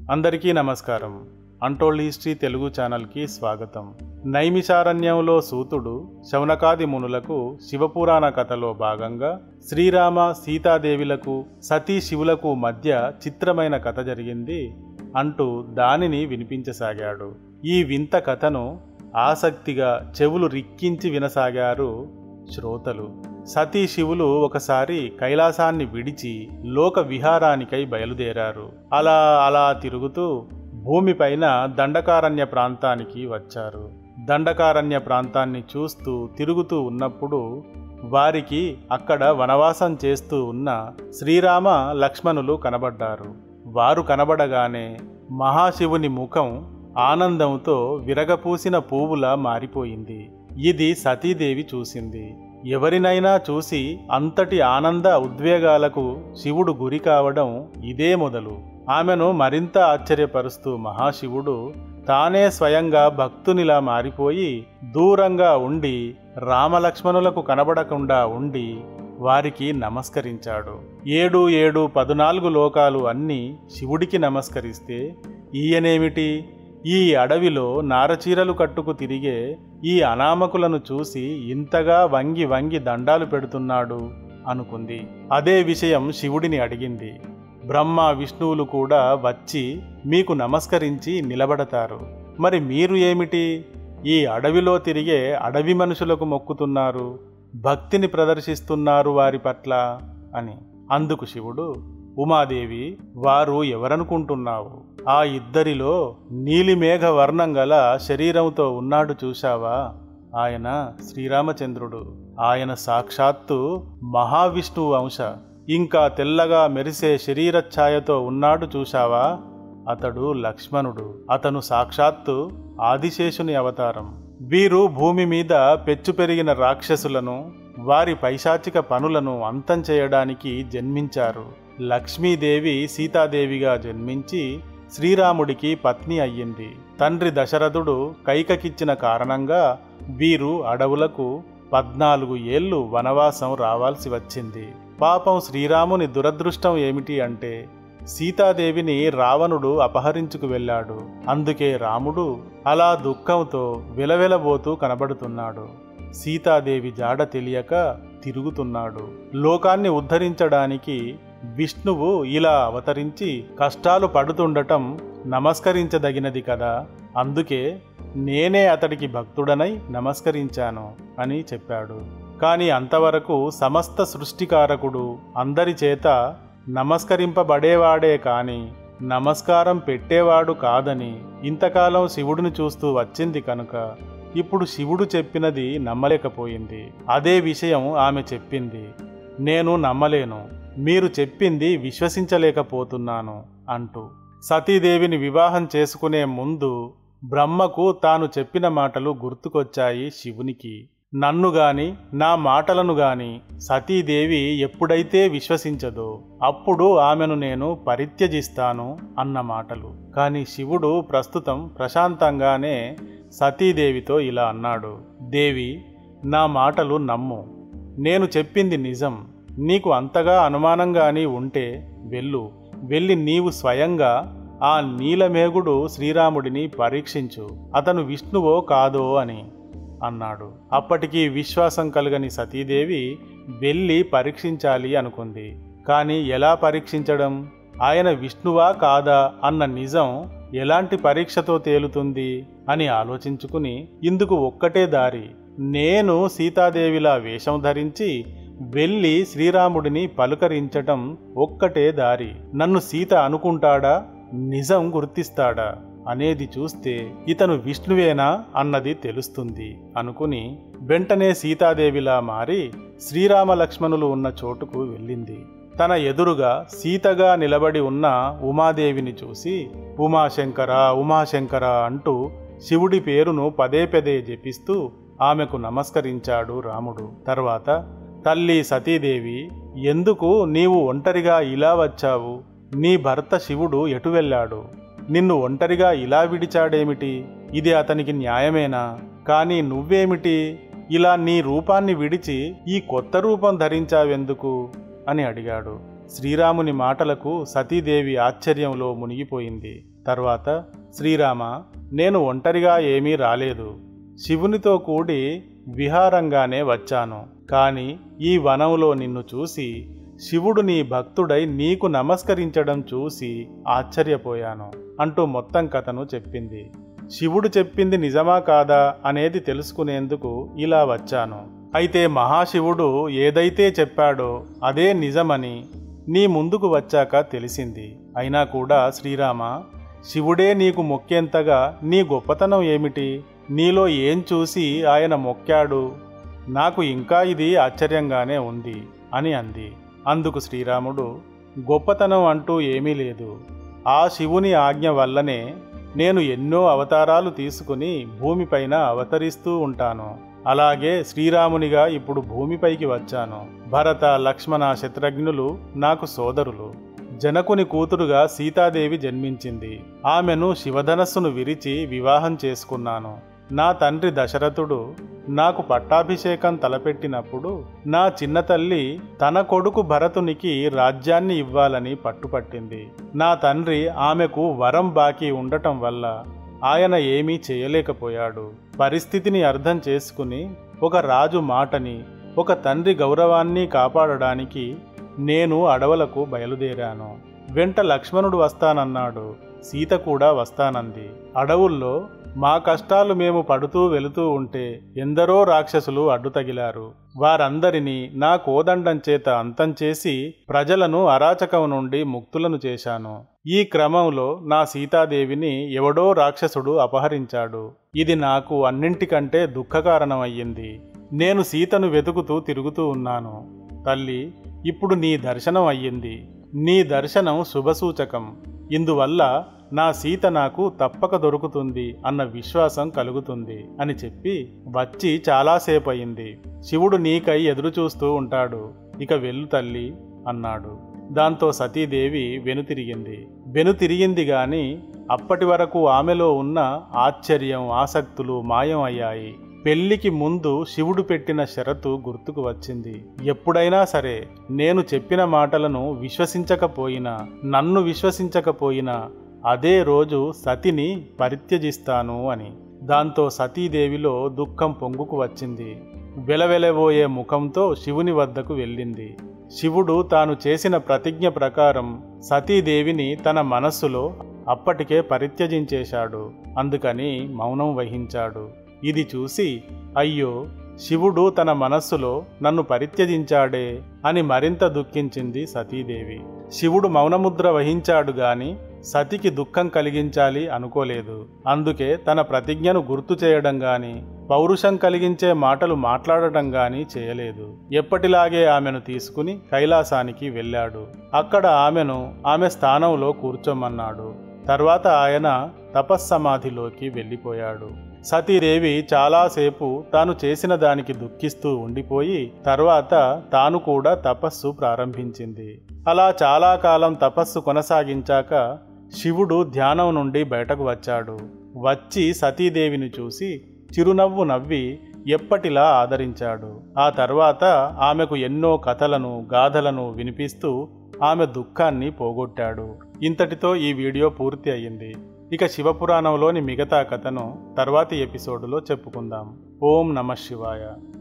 అందరికీ నమస్కారం untold history Telugu ఛానల్కి స్వాగతం నైమిషారణ్యంలో సూతుడు శౌనకాది మునులకు శివపురాణ కథలో భాగంగా శ్రీరామ సీతాదేవిలకు సతీ శివులకు మధ్య చిత్రమైన కథ జరిగింది అంటూ దానిని వినిపించసాగాడు ఈ వింత కథను ఆసక్తిగా చెవులు రిక్కించి వినసాగారు శ్రోతలు సతీ శివులు ఒకసారి కైలాసాన్ని విడిచి లోక విహారానికై బయలుదేరారు అలా అలా తిరుగుతూ భూమిపైన దండకారణ్య ప్రాంతానికి వచ్చారు దండకారణ్య ప్రాంతాన్ని చూస్తూ తిరుగుతూ ఉన్నప్పుడు వారికి అక్కడ వనవాసం చేస్తూ ఉన్న శ్రీరామ లక్ష్మణులు కనబడ్డారు వారు కనబడగానే మహాశివుని ముఖం ఆనందంతో విరగపూసిన పువ్వులా మారిపోయింది ఇది సతీదేవి చూసింది ఎవరినైనా చూసి అంతటి ఆనంద ఉద్వేగాలకు శివుడు గురి కావడం ఇదే మొదలు ఆమెను మరింత ఆశ్చర్యపరుస్తూ మహాశివుడు తానే స్వయంగా భక్తునిలా మారిపోయి దూరంగా ఉండి రామలక్ష్మణులకు కనబడకుండా ఉండి వారికి నమస్కరించాడు ఏడు ఏడు పదునాలుగు లోకాలు అన్నీ శివుడికి నమస్కరిస్తే ఈయనేమిటి ఈ అడవిలో నారచీరలు కట్టుకు తిరిగే ఈ అనామకులను చూసి ఇంతగా వంగి వంగి దండాలు పెడుతున్నాడు అనుకుంది అదే విషయం శివుడిని అడిగింది బ్రహ్మ విష్ణువులు కూడా వచ్చి మీకు నమస్కరించి నిలబడతారు మరి మీరు ఏమిటి ఈ అడవిలో తిరిగే అడవి మనుషులకు మొక్కుతున్నారు భక్తిని ప్రదర్శిస్తున్నారు వారి పట్ల అని అందుకు శివుడు ఉమాదేవి వారు ఎవరనుకుంటున్నావు ఆ ఇద్దరిలో నీలిమేఘ వర్ణం గల శరీరంతో ఉన్నాడు చూశావా ఆయన శ్రీరామచంద్రుడు ఆయన సాక్షాత్తు మహావిష్ణువు అంశ ఇంకా తెల్లగా మెరిసే శరీర ఛాయతో ఉన్నాడు చూశావా అతడు లక్ష్మణుడు అతను సాక్షాత్తు ఆదిశేషుని అవతారం వీరు భూమి మీద పెచ్చు పెరిగిన రాక్షసులను వారి పైశాచిక పనులను అంతం చేయడానికి జన్మించారు లక్ష్మీదేవి సీతాదేవిగా జన్మించి శ్రీరాముడికి పత్ని అయ్యింది తండ్రి దశరథుడు కైకకిచ్చిన కారణంగా వీరు అడవులకు పద్నాలుగు ఏళ్ళు వనవాసం రావాల్సి వచ్చింది పాపం శ్రీరాముని దురదృష్టం ఏమిటి అంటే సీతాదేవిని రావణుడు అపహరించుకు వెళ్ళాడు అందుకే రాముడు అలా దుఃఖంతో విలవెలబోతూ కనబడుతున్నాడు సీతాదేవి జాడ తెలియక తిరుగుతున్నాడు లోకాన్ని ఉద్ధరించడానికి విష్ణువు ఇలా అవతరించి కష్టాలు పడుతుండటం నమస్కరించదగినది కదా అందుకే నేనే అతడికి భక్తుడనై నమస్కరించాను అని చెప్పాడు కాని అంతవరకు సమస్త సృష్టికారకుడు అందరి చేత నమస్కరింపబడేవాడే కాని నమస్కారం పెట్టేవాడు కాదని ఇంతకాలం శివుడిని చూస్తూ వచ్చింది కనుక ఇప్పుడు శివుడు చెప్పినది నమ్మలేకపోయింది అదే విషయం ఆమె చెప్పింది నేను నమ్మలేను మీరు చెప్పింది విశ్వసించలేకపోతున్నాను అంటూ సతీదేవిని వివాహం చేసుకునే ముందు బ్రహ్మకు తాను చెప్పిన మాటలు గుర్తుకొచ్చాయి శివునికి నన్ను గాని నా మాటలను గాని సతీదేవి ఎప్పుడైతే విశ్వసించదో అప్పుడు ఆమెను నేను పరిత్యజిస్తాను అన్న మాటలు కాని శివుడు ప్రస్తుతం ప్రశాంతంగానే సతీదేవితో ఇలా అన్నాడు దేవి నా మాటలు నమ్ము నేను చెప్పింది నిజం నీకు అంతగా అనుమానంగాని ఉంటే వెళ్ళు వెళ్ళి నీవు స్వయంగా ఆ నీలమేఘుడు శ్రీరాముడిని పరీక్షించు అతను విష్ణువో కాదో అని అన్నాడు అప్పటికి విశ్వాసం కలగని సతీదేవి వెళ్ళి పరీక్షించాలి అనుకుంది కానీ ఎలా పరీక్షించడం ఆయన విష్ణువా కాదా అన్న నిజం ఎలాంటి పరీక్షతో తేలుతుంది అని ఆలోచించుకుని ఇందుకు ఒక్కటే దారి నేను సీతాదేవిలా వేషం ధరించి వెళ్ళి శ్రీరాముడిని పలుకరించటం ఒక్కటే దారి నన్ను సీత అనుకుంటాడా నిజం గుర్తిస్తాడా అనేది చూస్తే ఇతను విష్ణువేనా అన్నది తెలుస్తుంది అనుకుని వెంటనే సీతాదేవిలా మారి శ్రీరామ లక్ష్మణులు ఉన్న చోటుకు వెళ్ళింది తన ఎదురుగా సీతగా నిలబడి ఉన్న ఉమాదేవిని చూసి ఉమాశంకర ఉమాశంకర అంటూ శివుడి పేరును పదే పదే జపిస్తూ ఆమెకు నమస్కరించాడు రాముడు తర్వాత తల్లి సతీదేవి ఎందుకు నీవు ఒంటరిగా ఇలా వచ్చావు నీ భర్త శివుడు ఎటు వెళ్ళాడు నిన్ను ఒంటరిగా ఇలా విడిచాడేమిటి ఇది అతనికి న్యాయమేనా కానీ నువ్వేమిటి ఇలా నీ రూపాన్ని విడిచి ఈ కొత్త రూపం ధరించావెందుకు అని అడిగాడు శ్రీరాముని మాటలకు సతీదేవి ఆశ్చర్యంలో మునిగిపోయింది తర్వాత శ్రీరామ నేను ఒంటరిగా ఏమీ రాలేదు శివునితో కూడి విహారంగానే వచ్చాను కాని ఈ వనంలో నిన్ను చూసి శివుడు నీ భక్తుడై నీకు నమస్కరించడం చూసి ఆశ్చర్యపోయాను అంటూ మొత్తం కథను చెప్పింది శివుడు చెప్పింది నిజమా కాదా అనేది తెలుసుకునేందుకు ఇలా వచ్చాను అయితే మహాశివుడు ఏదైతే చెప్పాడో అదే నిజమని నీ ముందుకు వచ్చాక తెలిసింది అయినా కూడా శ్రీరామ శివుడే నీకు మొక్కేంతగా నీ గొప్పతనం ఏమిటి నీలో ఏం చూసి ఆయన మొక్కాడు నాకు ఇంకా ఇది ఆశ్చర్యంగానే ఉంది అని అంది అందుకు శ్రీరాముడు గొప్పతనం అంటూ ఏమీ లేదు ఆ శివుని ఆజ్ఞ వల్లనే నేను ఎన్నో అవతారాలు తీసుకుని భూమిపైన అవతరిస్తూ ఉంటాను అలాగే శ్రీరామునిగా ఇప్పుడు భూమిపైకి వచ్చాను భరత లక్ష్మణ శత్రుఘ్నులు నాకు సోదరులు జనకుని కూతురుగా సీతాదేవి జన్మించింది ఆమెను శివధనస్సును విరిచి వివాహం చేసుకున్నాను నా తండ్రి దశరథుడు నాకు పట్టాభిషేకం తలపెట్టినప్పుడు నా చిన్న తల్లి తన కొడుకు భరతునికి రాజ్యాన్ని ఇవ్వాలని పట్టుపట్టింది నా తండ్రి ఆమెకు వరం బాకీ ఉండటం వల్ల ఆయన ఏమీ చేయలేకపోయాడు పరిస్థితిని అర్థం చేసుకుని ఒక రాజు మాటని ఒక తండ్రి గౌరవాన్ని కాపాడడానికి నేను అడవులకు బయలుదేరాను వెంట లక్ష్మణుడు వస్తానన్నాడు సీత కూడా వస్తానంది అడవుల్లో మా కష్టాలు మేము పడుతూ వెళుతూ ఉంటే ఎందరో రాక్షసులు అడ్డు తగిలారు వారందరినీ నా కోదండం చేత అంతం చేసి ప్రజలను అరాచకం నుండి ముక్తులను చేశాను ఈ క్రమంలో నా సీతాదేవిని ఎవడో రాక్షసుడు అపహరించాడు ఇది నాకు అన్నింటికంటే దుఃఖకారణమయ్యింది నేను సీతను వెతుకుతూ తిరుగుతూ ఉన్నాను తల్లి ఇప్పుడు నీ దర్శనం అయ్యింది నీ దర్శనం శుభసూచకం ఇందువల్ల నా సీత నాకు తప్పక దొరుకుతుంది అన్న విశ్వాసం కలుగుతుంది అని చెప్పి వచ్చి చాలాసేపు అయింది శివుడు నీకై ఎదురు చూస్తూ ఉంటాడు ఇక వెళ్ళు తల్లి అన్నాడు దాంతో సతీదేవి వెనుతిరిగింది వెనుతిరిగింది గాని అప్పటి వరకు ఆమెలో ఉన్న ఆశ్చర్యం ఆసక్తులు మాయం అయ్యాయి పెళ్లికి ముందు శివుడు పెట్టిన షరతు గుర్తుకు వచ్చింది ఎప్పుడైనా సరే నేను చెప్పిన మాటలను విశ్వసించకపోయినా నన్ను విశ్వసించకపోయినా అదే రోజు సతిని పరిత్యజిస్తాను అని దాంతో సతీదేవిలో దుఃఖం పొంగుకు వచ్చింది వెలవెలబోయే ముఖంతో శివుని వద్దకు వెళ్ళింది శివుడు తాను చేసిన ప్రతిజ్ఞ ప్రకారం సతీదేవిని తన మనస్సులో అప్పటికే పరిత్యజించేశాడు అందుకని మౌనం వహించాడు ఇది చూసి అయ్యో శివుడు తన మనస్సులో నన్ను పరిత్యజించాడే అని మరింత దుఃఖించింది సతీదేవి శివుడు మౌనముద్ర వహించాడు గాని సతికి దుఃఖం కలిగించాలి అనుకోలేదు అందుకే తన ప్రతిజ్ఞను గుర్తు చేయడం గాని పౌరుషం కలిగించే మాటలు మాట్లాడటం గాని చేయలేదు ఎప్పటిలాగే ఆమెను తీసుకుని కైలాసానికి వెళ్ళాడు అక్కడ ఆమెను ఆమె స్థానంలో కూర్చోమన్నాడు తర్వాత ఆయన తపస్సమాధిలోకి వెళ్ళిపోయాడు సతీదేవి చాలాసేపు తాను చేసిన దానికి దుఃఖిస్తూ ఉండిపోయి తర్వాత తాను కూడా తపస్సు ప్రారంభించింది అలా చాలా కాలం తపస్సు కొనసాగించాక శివుడు ధ్యానం నుండి బయటకు వచ్చాడు వచ్చి సతీదేవిని చూసి చిరునవ్వు నవ్వి ఎప్పటిలా ఆదరించాడు ఆ తర్వాత ఆమెకు ఎన్నో కథలను గాథలను వినిపిస్తూ ఆమె దుఃఖాన్ని పోగొట్టాడు ఇంతటితో ఈ వీడియో పూర్తి అయ్యింది ఇక శివపురాణంలోని మిగతా కథను తర్వాతి ఎపిసోడులో చెప్పుకుందాం ఓం నమ శివాయ